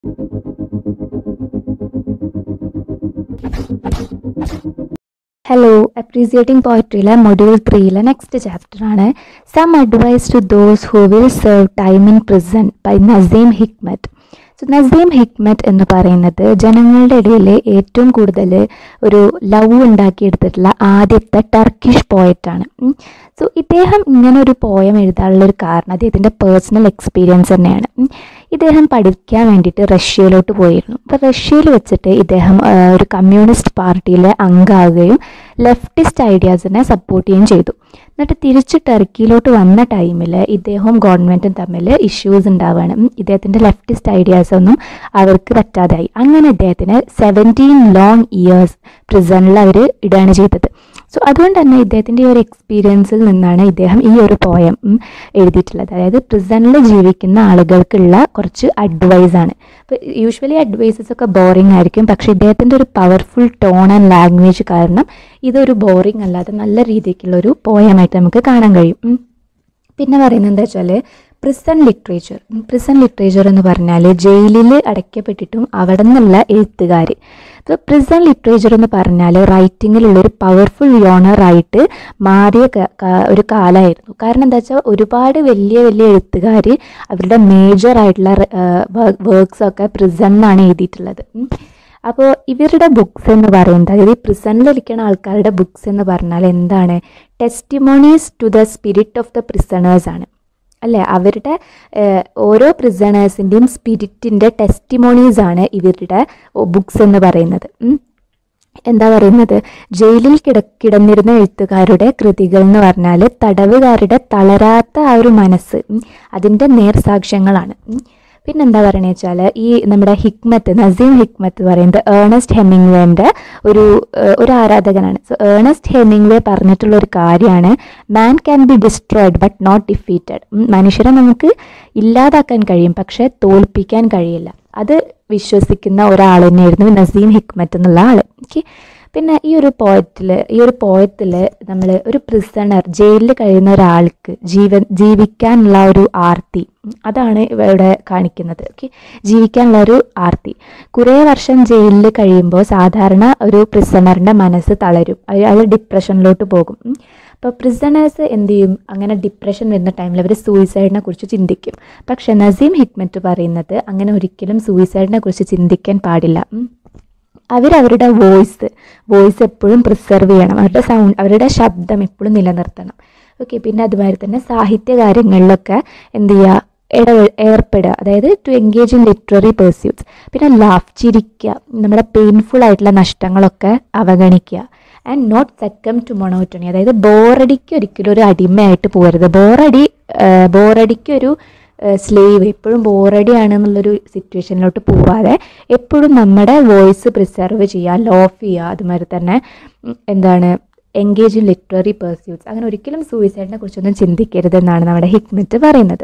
Hello appreciating പോയട്രിയിലെ module ത്രീയിലെ next ചാപ്റ്ററാണ് some advice to those who will serve time in prison by Nazim Hikmet so Nazim Hikmet എന്ന് പറയുന്നത് ജനങ്ങളുടെ ഇടയിൽ ഏറ്റവും കൂടുതൽ ഒരു ലവ് ഉണ്ടാക്കിയെടുത്തിട്ടുള്ള ആദ്യത്തെ ടർക്കിഷ് പോയറ്റാണ് സോ ഇദ്ദേഹം ഇങ്ങനെ ഒരു പോയം എഴുതാനുള്ള ഒരു കാരണം അദ്ദേഹത്തിൻ്റെ പേഴ്സണൽ എക്സ്പീരിയൻസ് തന്നെയാണ് ഉം. ഇദ്ദേഹം പഠിക്കാൻ വേണ്ടിയിട്ട് റഷ്യയിലോട്ട് പോയിരുന്നു അപ്പോൾ റഷ്യയിൽ വെച്ചിട്ട് ഇദ്ദേഹം ആ, ഒരു കമ്മ്യൂണിസ്റ്റ് പാർട്ടിയിലെ അംഗമാകുകയും ലെഫ്റ്റിസ്റ്റ് ഐഡിയാസിനെ സപ്പോർട്ട് ചെയ്യുകയും ചെയ്തു എന്നിട്ട് തിരിച്ച് ടർക്കിയിലോട്ട് വന്ന ടൈമിൽ ഇദ്ദേഹവും ഗവൺമെൻറ്റും തമ്മിൽ ഇഷ്യൂസ് ഉണ്ടാവുകയാണ് ഉം. ഇദ്ദേഹത്തിൻ്റെ ലെഫ്റ്റിസ്റ്റ് ഐഡിയാസ് ഒന്നും അവർക്ക് പറ്റാതായി അങ്ങനെ ഇദ്ദേഹത്തിന് സെവൻറ്റീൻ ലോങ് ഇയേഴ്സ് പ്രിസണിൽ അവർ ഇടുകയാണ് ചെയ്തത് സോ അതുകൊണ്ട് തന്നെ ഇദ്ദേഹത്തിൻ്റെ ഈ ഒരു എക്സ്പീരിയൻസിൽ നിന്നാണ് ഇദ്ദേഹം ഈ ഒരു പോയം എഴുതിയിട്ടുള്ളത് അതായത് പ്രിസണിൽ ജീവിക്കുന്ന ആളുകൾക്കുള്ള കുറച്ച് അഡ്വൈസ് ആണ് അപ്പോൾ യൂഷ്വലി അഡ്വൈസസ് ഒക്കെ ബോറിംഗ് ആയിരിക്കും പക്ഷേ ഇദ്ദേഹത്തിൻ്റെ ഒരു പവർഫുൾ ടോൺ ആൻഡ് ലാംഗ്വേജ് കാരണം ഇതൊരു ബോറിംഗ് അല്ലാതെ നല്ല രീതിക്കുള്ള ഒരു പോയമായിട്ട് നമുക്ക് കാണാൻ കഴിയും ഉം. പിന്നെ പറയുന്നത് എന്താ വെച്ചാൽ പ്രിസൺ ലിറ്ററേച്ചർ പ്രിസൺ ലിറ്ററേച്ചർ എന്ന് പറഞ്ഞാൽ ജയിലിൽ അടയ്ക്കപ്പെട്ടിട്ടും അവിടെ നിന്നുള്ള എഴുത്തുകാർ ഇപ്പോൾ പ്രിസൺ ലിറ്ററേച്ചർ എന്ന് പറഞ്ഞാൽ റൈറ്റിങ്ങിലുള്ള ഒരു പവർഫുൾ യോണറായിട്ട് മാറിയ ക- ക- ഒരു കാലമായിരുന്നു കാരണം എന്താ വെച്ചാൽ ഒരുപാട് വലിയ വലിയ എഴുത്തുകാർ അവരുടെ മേജർ ആയിട്ടുള്ള വർക്ക്സ് ഒക്കെ പ്രിസണിലാണ് എഴുതിയിട്ടുള്ളത് ഉം. അപ്പോൾ ഇവരുടെ ബുക്സ് എന്ന് പറയുന്നത് അതായത് ഈ പ്രിസണിൽ ഇരിക്കുന്ന ആൾക്കാരുടെ ബുക്സ് എന്ന് പറഞ്ഞാൽ എന്താണ് testimonies to the spirit of the prisoners ആണ് അല്ലേ അവരുടെ ഏഹ്, ഓരോ പ്രിസണേഴ്സിൻ്റെയും സ്പിരിറ്റിൻ്റെ ടെസ്റ്റിമോണീസ് ആണ് ഇവരുടെ ബുക്സ് എന്ന് പറയുന്നത് ഉം. എന്താ പറയുന്നത് ജയിലിൽ കിട കിടന്നിരുന്ന എഴുത്തുകാരുടെ കൃതികൾ എന്ന് പറഞ്ഞാൽ തടവുകാരുടെ തളരാത്ത ആ ഒരു മനസ്സ് ഉം, അതിൻ്റെ നേർസാക്ഷ്യങ്ങളാണ് ഉം. പിന്നെന്താ പറയണ വെച്ചാൽ ഈ നമ്മുടെ ഹിക്മത്ത് നസീം ഹിക്മത്ത് പറയുന്നത് ഏണസ്റ്റ് ഹെമിംഗ്വേൻ്റെ ഒരു ഏഹ്, ഒരു ആരാധകനാണ് സോ ഏണസ്റ്റ് ഹെമിംഗ്വേ പറഞ്ഞിട്ടുള്ള ഒരു കാര്യമാണ് man can be destroyed but not defeated മനുഷ്യരെ നമുക്ക് ഇല്ലാതാക്കാൻ കഴിയും പക്ഷേ തോൽപ്പിക്കാൻ കഴിയില്ല അത് വിശ്വസിക്കുന്ന ഒരാൾ തന്നെയായിരുന്നു നസീം ഹിക്മത്ത് എന്നുള്ള ആൾ ഓക്കെ പിന്നെ ഈ ഒരു പോയറ്റിൽ ഈ ഒരു പോയത്തിൽ നമ്മൾ ഒരു പ്രിസണർ ജയിലിൽ കഴിയുന്ന ഒരാൾക്ക് ജീവൻ ജീവിക്കാനുള്ള ഒരു ആർത്തി ഉം, അതാണ് ഇവിടെ കാണിക്കുന്നത് ഓക്കെ ജീവിക്കാനുള്ള ഒരു ആർത്തി കുറേ വർഷം ജയിലിൽ കഴിയുമ്പോൾ സാധാരണ ഒരു പ്രിസണറിൻ്റെ മനസ്സ് തളരും അയാൾ ഡിപ്രഷനിലോട്ട് പോകും ഉം. അപ്പോൾ പ്രിസണേഴ്സ് എന്ത് ചെയ്യും അങ്ങനെ ഡിപ്രഷൻ വരുന്ന ടൈമിൽ അവർ സൂയിസൈഡിനെ കുറിച്ച് ചിന്തിക്കും പക്ഷേ നസീം ഹിക്മറ്റ് പറയുന്നത് അങ്ങനെ ഒരിക്കലും സൂയിസൈഡിനെ കുറിച്ച് ചിന്തിക്കാൻ പാടില്ല ഉം. അവരവരുടെ വോയിസ് വോയിസ് എപ്പോഴും പ്രിസർവ് ചെയ്യണം അവരുടെ സൗണ്ട് അവരുടെ ശബ്ദം എപ്പോഴും നിലനിർത്തണം ഓക്കെ പിന്നെ അതുമാതിരി തന്നെ സാഹിത്യ കാര്യങ്ങളിലൊക്കെ എന്ത് ചെയ്യുക ഇട ഏർപ്പെടുക അതായത് to engage in literary pursuits പിന്നെ ലാഫ് ചിരിക്കുക നമ്മുടെ പെയിൻഫുൾ ആയിട്ടുള്ള നഷ്ടങ്ങളൊക്കെ അവഗണിക്കുക and not succumb to monotony അതായത് ബോറടിക്ക് ഒരിക്കലും ഒരു അടിമയായിട്ട് പോകരുത് ബോറടി ബോറടിക്ക് ഒരു സ്ലേവ് എപ്പോഴും ബോറടി ആണെന്നുള്ളൊരു സിറ്റുവേഷനിലോട്ട് പോവാതെ എപ്പോഴും നമ്മുടെ വോയിസ് പ്രിസർവ് ചെയ്യുക ലോഫ് ചെയ്യുക അതുമാതിരി തന്നെ ഉം, എന്താണ് എൻഗേജ് ഇൻ ലിറ്റററി പെർസ്യൂട്ട്സ് അങ്ങനെ ഒരിക്കലും സൂയിസൈഡിനെ കുറിച്ചൊന്നും ചിന്തിക്കരുതെന്നാണ് നമ്മുടെ ഹിക്മറ്റ് പറയുന്നത്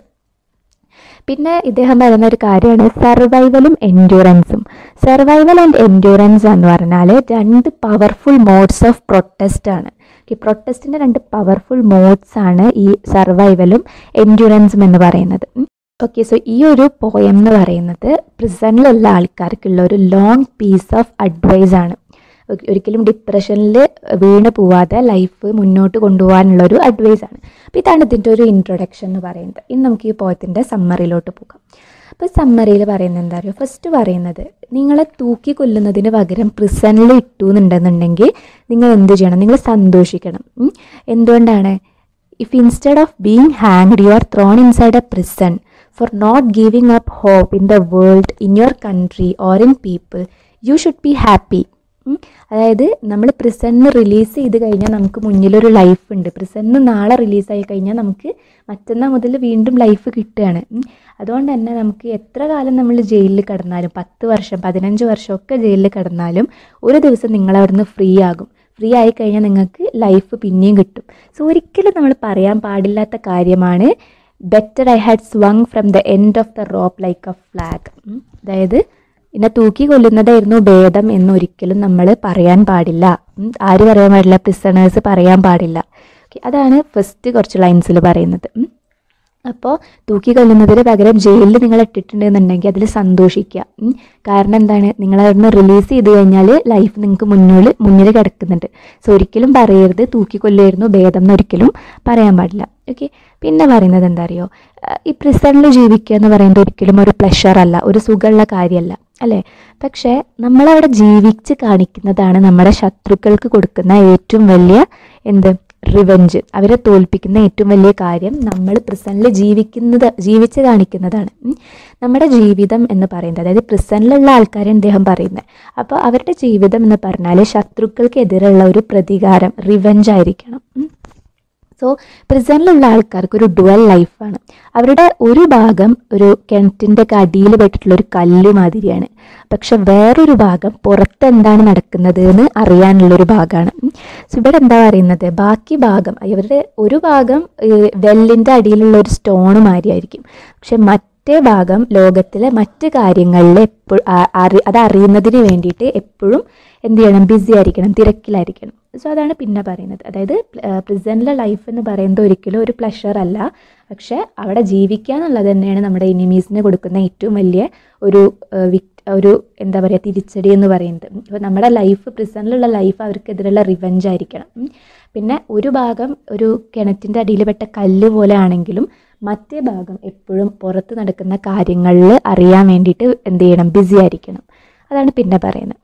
പിന്നെ ഇദ്ദേഹം പറയുന്ന ഒരു കാര്യമാണ് സർവൈവലും എൻഡ്യൂറൻസും സർവൈവൽ ആൻഡ് എൻഡ്യൂറൻസ് എന്ന് പറഞ്ഞാൽ രണ്ട് പവർഫുൾ മോഡ്സ് ഓഫ് പ്രൊട്ടസ്റ്റ് ആണ് ഈ പ്രൊട്ടസ്റ്റിൻ്റെ രണ്ട് പവർഫുൾ മോഡ്സ് ആണ് ഈ സർവൈവലും എൻഡ്യൂറൻസും എന്ന് പറയുന്നത് ഓക്കെ സോ ഈ ഒരു പോയം എന്ന് പറയുന്നത് പ്രിസണിലുള്ള ആൾക്കാർക്കുള്ള ഒരു ലോങ് പീസ് ഓഫ് അഡ്വൈസ് ആണ് ഒ- ഒരിക്കലും ഡിപ്രഷനിൽ വീണ് പോവാതെ ലൈഫ് മുന്നോട്ട് കൊണ്ടുപോകാനുള്ള ഒരു അഡ്വൈസ് ആണ് അപ്പോൾ ഇതാണ് ഇതിൻ്റെ ഒരു ഇൻട്രൊഡക്ഷൻ എന്ന് പറയുന്നത് ഇനി നമുക്ക് ഈ പോയത്തിൻ്റെ സമ്മറിയിലോട്ട് പോകാം അപ്പോൾ സമ്മറിയിൽ പറയുന്നത് എന്താ പറയുക ഫസ്റ്റ് പറയുന്നത് നിങ്ങളെ തൂക്കി കൊല്ലുന്നതിന് പകരം പ്രിസണിൽ ഇട്ടു എന്നുണ്ടെന്നുണ്ടെങ്കിൽ നിങ്ങൾ എന്ത് ചെയ്യണം നിങ്ങൾ സന്തോഷിക്കണം ഉം. എന്തുകൊണ്ടാണ് if instead of being hanged you are thrown inside a prison for not giving up hope in the world in your country or in people you should be happy ഉം. അതായത് നമ്മൾ പ്രിസണിന് റിലീസ് ചെയ്ത് കഴിഞ്ഞാൽ നമുക്ക് മുന്നിലൊരു ലൈഫ് ഉണ്ട് പ്രിസണിന് നാളെ റിലീസായി കഴിഞ്ഞാൽ നമുക്ക് മറ്റന്നാൾ മുതൽ വീണ്ടും ലൈഫ് കിട്ടുകയാണ് ഉം. അതുകൊണ്ട് തന്നെ നമുക്ക് എത്ര കാലം നമ്മൾ ജയിലിൽ കിടന്നാലും പത്ത് വർഷം പതിനഞ്ച് വർഷമൊക്കെ ജയിലിൽ കിടന്നാലും ഒരു ദിവസം നിങ്ങൾ അവിടുന്ന് ഫ്രീ ആകും ഫ്രീ ആയി കഴിഞ്ഞാൽ നിങ്ങൾക്ക് ലൈഫ് പിന്നെയും കിട്ടും സോ ഒരിക്കലും നമ്മൾ പറയാൻ പാടില്ലാത്ത കാര്യമാണ് better I had swung from the end of the rope like a flag അതായത് എന്നെ തൂക്കി കൊല്ലുന്നതായിരുന്നു ഭേദം എന്നൊരിക്കലും നമ്മൾ പറയാൻ പാടില്ല ഉം. ആര് പറയാൻ പാടില്ല പ്രിസണേഴ്സ് പറയാൻ പാടില്ല ഓക്കെ അതാണ് ഫസ്റ്റ് കുറച്ച് ലൈൻസിൽ പറയുന്നത് ഉം. അപ്പോൾ തൂക്കി കൊല്ലുന്നതിന് പകരം ജയിലിൽ നിങ്ങൾ ഇട്ടിട്ടുണ്ടെന്നുണ്ടെങ്കിൽ അതിൽ സന്തോഷിക്കുക ഉം. കാരണം എന്താണ് നിങ്ങൾ അവിടുന്ന് റിലീസ് ചെയ്ത് കഴിഞ്ഞാൽ ലൈഫ് നിങ്ങൾക്ക് മുന്നിൽ മുന്നിൽ കിടക്കുന്നുണ്ട് സോ ഒരിക്കലും പറയരുത് തൂക്കി കൊല്ലായിരുന്നു ഭേദം എന്ന് ഒരിക്കലും പറയാൻ പാടില്ല ഓക്കെ പിന്നെ പറയുന്നത് എന്താ അറിയോ അഹ് ഈ പ്രിസണിൽ ജീവിക്കുക എന്ന് പറയുന്നത് ഒരിക്കലും ഒരു പ്ലഷർ അല്ല ഒരു സുഖമുള്ള കാര്യമല്ല അല്ലേ പക്ഷേ നമ്മളവിടെ ജീവിച്ച് കാണിക്കുന്നതാണ് നമ്മുടെ ശത്രുക്കൾക്ക് കൊടുക്കുന്ന ഏറ്റവും വലിയ എന്ത് റിവെഞ്ച് അവരെ തോൽപ്പിക്കുന്ന ഏറ്റവും വലിയ കാര്യം നമ്മൾ പ്രിസണിൽ ജീവിക്കുന്നത് ജീവിച്ച് കാണിക്കുന്നതാണ് ഉം. നമ്മുടെ ജീവിതം എന്ന് പറയുന്നത് അതായത് പ്രിസണിലുള്ള ആൾക്കാരെ അദ്ദേഹം പറയുന്നത് അപ്പോൾ അവരുടെ ജീവിതം എന്ന് പറഞ്ഞാൽ ശത്രുക്കൾക്കെതിരെയുള്ള ഒരു പ്രതികാരം റിവെഞ്ച് ആയിരിക്കണം ഉം. സോ പ്രിസണിലുള്ള ആൾക്കാർക്ക് ഒരു ഡുവൽ ലൈഫാണ് അവരുടെ ഒരു ഭാഗം ഒരു കിണറ്റിൻ്റെ ഒക്കെ അടിയിൽ പെട്ടിട്ടുള്ള ഒരു കല്ല് മാതിരിയാണ് പക്ഷെ വേറൊരു ഭാഗം പുറത്ത് എന്താണ് നടക്കുന്നത് എന്ന് അറിയാനുള്ളൊരു ഭാഗമാണ് സോ ഇവിടെ എന്താ പറയുന്നത് ബാക്കി ഭാഗം ഇവരുടെ ഒരു ഭാഗം വെല്ലിൻ്റെ അടിയിലുള്ള ഒരു സ്റ്റോൺ മാതിരിയായിരിക്കും പക്ഷെ മറ്റേ ഭാഗം ലോകത്തിലെ മറ്റ് കാര്യങ്ങളിൽ എപ്പോഴും അറി അത് അറിയുന്നതിന് വേണ്ടിയിട്ട് എപ്പോഴും എന്ത് ചെയ്യണം ബിസി ആയിരിക്കണം തിരക്കിലായിരിക്കണം സോ അതാണ് പിന്നെ പറയുന്നത് അതായത് പ്രിസണിലെ ലൈഫ് എന്ന് പറയുന്നത് ഒരിക്കലും ഒരു പ്ലഷർ അല്ല പക്ഷേ അവിടെ ജീവിക്കുക എന്നുള്ളത് തന്നെയാണ് നമ്മുടെ എനിമീസിന് കൊടുക്കുന്ന ഏറ്റവും വലിയ ഒരു ഏഹ്, വിക് ഒരു എന്താ പറയുക തിരിച്ചടി എന്ന് പറയുന്നത് അപ്പോൾ നമ്മുടെ ലൈഫ് പ്രിസണിലുള്ള ലൈഫ് അവർക്കെതിരെയുള്ള റിവെഞ്ച് ആയിരിക്കണം ഉം. പിന്നെ ഒരു ഭാഗം ഒരു കിണറ്റിൻ്റെ അടിയിൽ പെട്ട കല്ല് പോലെ ആണെങ്കിലും മറ്റേ ഭാഗം എപ്പോഴും പുറത്ത് നടക്കുന്ന കാര്യങ്ങളിൽ അറിയാൻ വേണ്ടിയിട്ട് എന്ത് ചെയ്യണം ബിസി ആയിരിക്കണം അതാണ് പിന്നെ പറയുന്നത്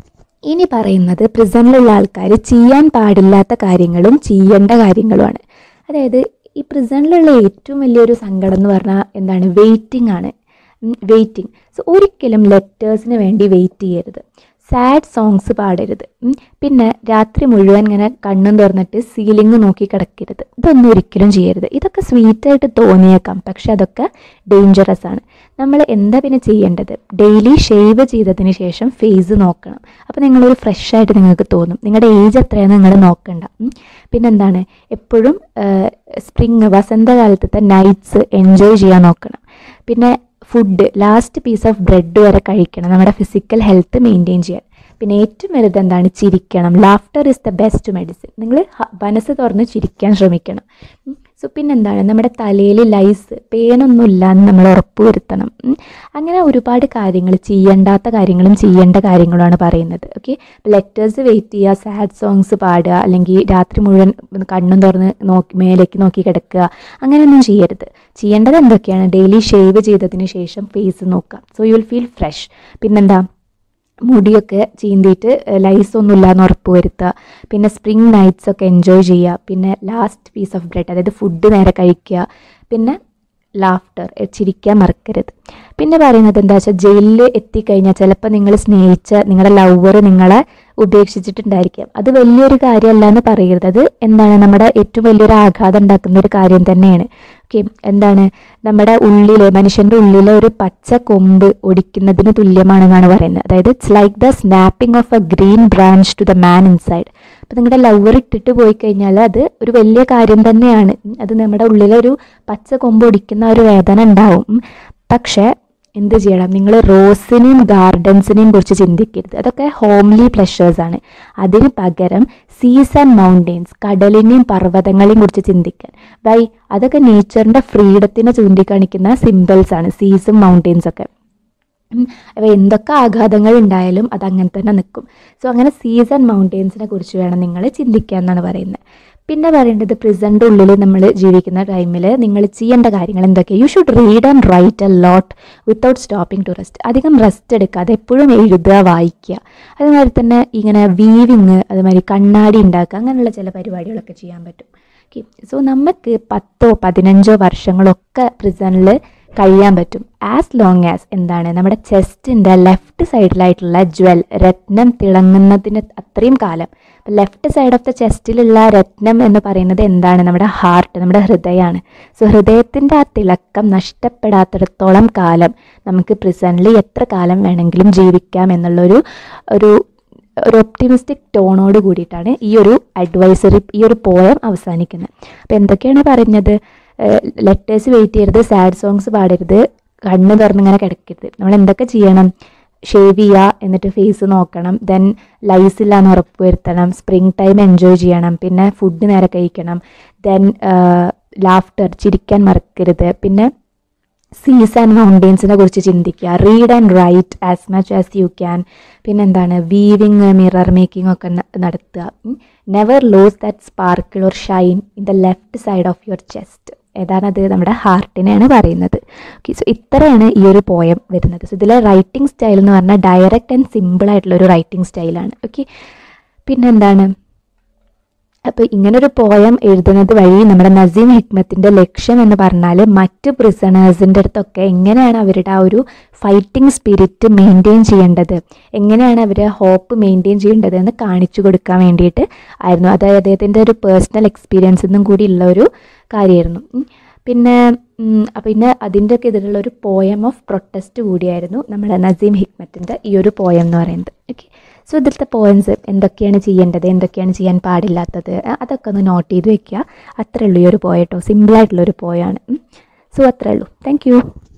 ഇനി പറയുന്നത് പ്രിസണിലുള്ള ആൾക്കാർ ചെയ്യാൻ പാടില്ലാത്ത കാര്യങ്ങളും ചെയ്യേണ്ട കാര്യങ്ങളുമാണ് അതായത് ഈ പ്രിസണിലുള്ള ഏറ്റവും വലിയൊരു സങ്കടം എന്ന് പറഞ്ഞാൽ എന്താണ് വെയിറ്റിംഗ് ആണ് വെയിറ്റിംഗ് സോ ഒരിക്കലും ലെറ്റേഴ്സിന് വേണ്ടി വെയിറ്റ് ചെയ്യരുത് സാഡ് സോങ്സ് പാടരുത് ഉം. പിന്നെ രാത്രി മുഴുവൻ ഇങ്ങനെ കണ്ണും തുറന്നിട്ട് സീലിംഗ് നോക്കി കിടക്കരുത് ഇതൊന്നും ഒരിക്കലും ചെയ്യരുത് ഇതൊക്കെ സ്വീറ്റായിട്ട് തോന്നിയേക്കാം പക്ഷെ അതൊക്കെ ഡേഞ്ചറസ് ആണ് നമ്മൾ എന്താ പിന്നെ ചെയ്യേണ്ടത് ഡെയിലി ഷേവ് ചെയ്തതിന് ശേഷം ഫേസ് നോക്കണം അപ്പോൾ നിങ്ങളൊരു ഫ്രഷ് ആയിട്ട് നിങ്ങൾക്ക് തോന്നും നിങ്ങളുടെ ഏജ് എത്രയാണെന്ന് നിങ്ങൾ നോക്കണ്ട ഉം. പിന്നെന്താണ് എപ്പോഴും സ്പ്രിങ് വസന്തകാലത്തെ നൈറ്റ്സ് എൻജോയ് ചെയ്യാൻ നോക്കണം പിന്നെ food last piece of bread വരെ കഴിക്കണം നമ്മുടെ ഫിസിക്കൽ ഹെൽത്ത് മെയിൻറ്റെയിൻ ചെയ്യാൻ പിന്നെ ഏറ്റവും വലുത് എന്താണ് ചിരിക്കണം laughter is the best medicine നിങ്ങൾ മനസ്സ് തുറന്ന് ചിരിക്കാൻ ശ്രമിക്കണം സോ പിന്നെന്താണ് നമ്മുടെ തലയിൽ ലൈസ് പേനൊന്നും ഇല്ലാന്ന് നമ്മൾ ഉറപ്പ് വരുത്തണം ഉം. അങ്ങനെ ഒരുപാട് കാര്യങ്ങൾ ചെയ്യേണ്ടാത്ത കാര്യങ്ങളും ചെയ്യേണ്ട കാര്യങ്ങളുമാണ് പറയുന്നത് ഓക്കെ ലെറ്റേഴ്സ് വെയിറ്റ് ചെയ്യുക സാഡ് സോങ്സ് പാടുക അല്ലെങ്കിൽ രാത്രി മുഴുവൻ കണ്ണും തുറന്ന് നോക്കി മേലേക്ക് നോക്കി കിടക്കുക അങ്ങനെയൊന്നും ചെയ്യരുത് ചെയ്യേണ്ടത് എന്തൊക്കെയാണ് ഡെയിലി ഷേവ് ചെയ്തതിന് ശേഷം ഫേസ് നോക്കുക so you will feel fresh പിന്നെന്താ മുടിയൊക്കെ ചീന്തിയിട്ട് ലൈസ് ഒന്നും ഇല്ലാന്ന് ഉറപ്പ് വരുത്തുക പിന്നെ സ്പ്രിങ് നൈറ്റ്സ് ഒക്കെ എൻജോയ് ചെയ്യുക പിന്നെ ലാസ്റ്റ് പീസ് ഓഫ് ബ്രെഡ് അതായത് ഫുഡ് നേരെ കഴിക്കുക പിന്നെ ലാഫ്റ്റർ ചിരിക്കാൻ മറക്കരുത് പിന്നെ പറയുന്നത് എന്താ വെച്ചാൽ ജയിലിൽ എത്തിക്കഴിഞ്ഞാൽ ചിലപ്പോൾ നിങ്ങൾ സ്നേഹിച്ച നിങ്ങളുടെ ലവർ നിങ്ങളെ ഉപേക്ഷിച്ചിട്ടുണ്ടായിരിക്കാം അത് വലിയൊരു കാര്യമല്ല എന്ന് പറയരുത് അത് എന്താണ് നമ്മുടെ ഏറ്റവും വലിയൊരു ആഘാതം ഉണ്ടാക്കുന്ന ഒരു കാര്യം തന്നെയാണ് ഓക്കെ എന്താണ് നമ്മുടെ ഉള്ളിലെ മനുഷ്യൻ്റെ ഉള്ളിലെ ഒരു പച്ച കൊമ്പ് ഒടിക്കുന്നതിന് തുല്യമാണെന്നാണ് പറയുന്നത് അതായത് it's like the snapping of a green branch to the man inside അപ്പോൾ നിങ്ങളുടെ ലവർ ഇട്ടിട്ട് പോയി കഴിഞ്ഞാൽ അത് ഒരു വലിയ കാര്യം തന്നെയാണ് ഉം. അത് നമ്മുടെ ഉള്ളിലെ ഒരു പച്ച കൊമ്പ് ഒടിക്കുന്ന ഒരു വേദന ഉണ്ടാവും ഉം. പക്ഷേ എന്ത് ചെയ്യണം നിങ്ങൾ റോസിനെയും ഗാർഡൻസിനെയും കുറിച്ച് ചിന്തിക്കരുത് അതൊക്കെ ഹോംലി പ്ലഷേഴ്സാണ് അതിന് പകരം സീസ് ആൻഡ് മൗണ്ടെയിൻസ് കടലിനെയും പർവ്വതങ്ങളെയും കുറിച്ച് ചിന്തിക്കാൻ വൈ അതൊക്കെ നേച്ചറിൻ്റെ ഫ്രീഡത്തിനെ ചൂണ്ടിക്കാണിക്കുന്ന സിമ്പിൾസ് ആണ് സീസും മൗണ്ടെയിൻസ് ഒക്കെ ഉം. അപ്പോൾ എന്തൊക്കെ ആഘാതങ്ങൾ ഉണ്ടായാലും അത് അങ്ങനെ തന്നെ നിൽക്കും സോ അങ്ങനെ സീസ് ആൻഡ് മൗണ്ടെയിൻസിനെ കുറിച്ച് വേണം നിങ്ങൾ ചിന്തിക്കുക എന്നാണ് പറയുന്നത് പിന്നെ പറയേണ്ടത് പ്രിസൻ്റെ ഉള്ളിൽ നമ്മൾ ജീവിക്കുന്ന ടൈമിൽ നിങ്ങൾ ചെയ്യേണ്ട കാര്യങ്ങൾ എന്തൊക്കെയാണ് you should read and write a lot without stopping to rest അധികം റെസ്റ്റ് എടുക്കാതെ എപ്പോഴും എഴുതുക വായിക്കുക അതുമാതിരി തന്നെ ഇങ്ങനെ വീവിങ് അതുമാതിരി കണ്ണാടി ഉണ്ടാക്കുക അങ്ങനെയുള്ള ചില പരിപാടികളൊക്കെ ചെയ്യാൻ പറ്റും ഓക്കെ സോ നമുക്ക് പത്തോ പതിനഞ്ചോ വർഷങ്ങളൊക്കെ പ്രിസണിൽ കഴിയാൻ പറ്റും ആസ് ലോങ് ആസ് എന്താണ് നമ്മുടെ ചെസ്റ്റിൻ്റെ ലെഫ്റ്റ് സൈഡിലായിട്ടുള്ള ജ്വൽ രത്നം തിളങ്ങുന്നതിന് അത്രയും കാലം ലെഫ്റ്റ് സൈഡ് ഓഫ് ദ ചെസ്റ്റിലുള്ള രത്നം എന്ന് പറയുന്നത് എന്താണ് നമ്മുടെ ഹാർട്ട് നമ്മുടെ ഹൃദയമാണ് സോ ഹൃദയത്തിൻ്റെ ആ തിളക്കം നഷ്ടപ്പെടാത്തിടത്തോളം കാലം നമുക്ക് പ്രിസണിൽ എത്ര കാലം വേണമെങ്കിലും ജീവിക്കാം എന്നുള്ളൊരു ഒരു ഒരു ഒപ്റ്റിമിസ്റ്റിക് ടോണോട് കൂടിയിട്ടാണ് ഈ ഒരു അഡ്വൈസറി ഈ ഒരു പോയം അവസാനിക്കുന്നത് അപ്പോൾ എന്തൊക്കെയാണ് പറഞ്ഞത് ലെറ്റേഴ്സ് വെയിറ്റ് ചെയ്യരുത് സാഡ് സോങ്സ് പാടരുത് കണ്ണ് തുറന്നിങ്ങനെ കിടക്കരുത് നമ്മൾ എന്തൊക്കെ ചെയ്യണം ഷേവ് ചെയ്യുക എന്നിട്ട് ഫേസ് നോക്കണം ദെൻ ലൈസ് ഇല്ലാന്ന് ഉറപ്പ് വരുത്തണം സ്പ്രിങ് ടൈം എൻജോയ് ചെയ്യണം പിന്നെ ഫുഡ് നേരെ കഴിക്കണം ദെൻ ലാഫ്റ്റർ ചിരിക്കാൻ മറക്കരുത് പിന്നെ സീസ് ആൻഡ് മൗണ്ടെയിൻസിനെ കുറിച്ച് ചിന്തിക്കുക read and write as much as you can പിന്നെ എന്താണ് വീവിങ് മിറർ മേക്കിംഗ് ഒക്കെ ന- നടത്തുക never lose that sparkle or shine in the left side of your chest ഏതാണത് നമ്മുടെ ഹാർട്ടിനെയാണ് പറയുന്നത് ഓക്കെ സോ ഇത്രയാണ് ഈ ഒരു പോയം വരുന്നത് സോ ഇതിലെ റൈറ്റിംഗ് സ്റ്റൈൽ എന്ന് പറഞ്ഞാൽ ഡയറക്റ്റ് ആൻഡ് സിമ്പിൾ ആയിട്ടുള്ള ഒരു റൈറ്റിംഗ് സ്റ്റൈലാണ് ഓക്കെ പിന്നെന്താണ് അപ്പോൾ ഇങ്ങനൊരു പോയം എഴുതുന്നത് വഴി നമ്മുടെ നസീം ഹിക്മത്തിൻ്റെ ലക്ഷ്യം എന്ന് പറഞ്ഞാൽ മറ്റ് പ്രിസണേഴ്സിൻ്റെ അടുത്തൊക്കെ എങ്ങനെയാണ് അവരുടെ ആ ഒരു ഫൈറ്റിംഗ് സ്പിരിറ്റ് മെയിൻറ്റെയിൻ ചെയ്യേണ്ടത് എങ്ങനെയാണ് അവർ ഹോപ്പ് മെയിൻറ്റെയിൻ ചെയ്യേണ്ടത് എന്ന് കാണിച്ചു കൊടുക്കാൻ വേണ്ടിയിട്ട് ആയിരുന്നു അത് അദ്ദേഹത്തിൻ്റെ ഒരു പേഴ്സണൽ എക്സ്പീരിയൻസ് നിന്നും കൂടി ഉള്ള ഒരു കാര്യമായിരുന്നു ഉം. പിന്നെ ഉം, അപ്പൊ പിന്നെ അതിൻ്റെ ഒക്കെ ഇതിലുള്ള ഒരു പോയം ഓഫ് പ്രൊട്ടസ്റ്റ് കൂടിയായിരുന്നു നമ്മുടെ നസീം ഹിക്മത്തിൻ്റെ ഈ ഒരു പോയം എന്ന് പറയുന്നത് ഓക്കെ സോ ഇതിലത്തെ പോയിൻസ് എന്തൊക്കെയാണ് ചെയ്യേണ്ടത് എന്തൊക്കെയാണ് ചെയ്യാൻ പാടില്ലാത്തത് അ- അതൊക്കെ ഒന്ന് നോട്ട് ചെയ്ത് വെക്കുക അത്രേ ഉള്ളൂ ഈ ഒരു പോയട്ടോ സിമ്പിളായിട്ടുള്ളൊരു പോയാണ് സോ അത്രേ ഉള്ളൂ താങ്ക് യു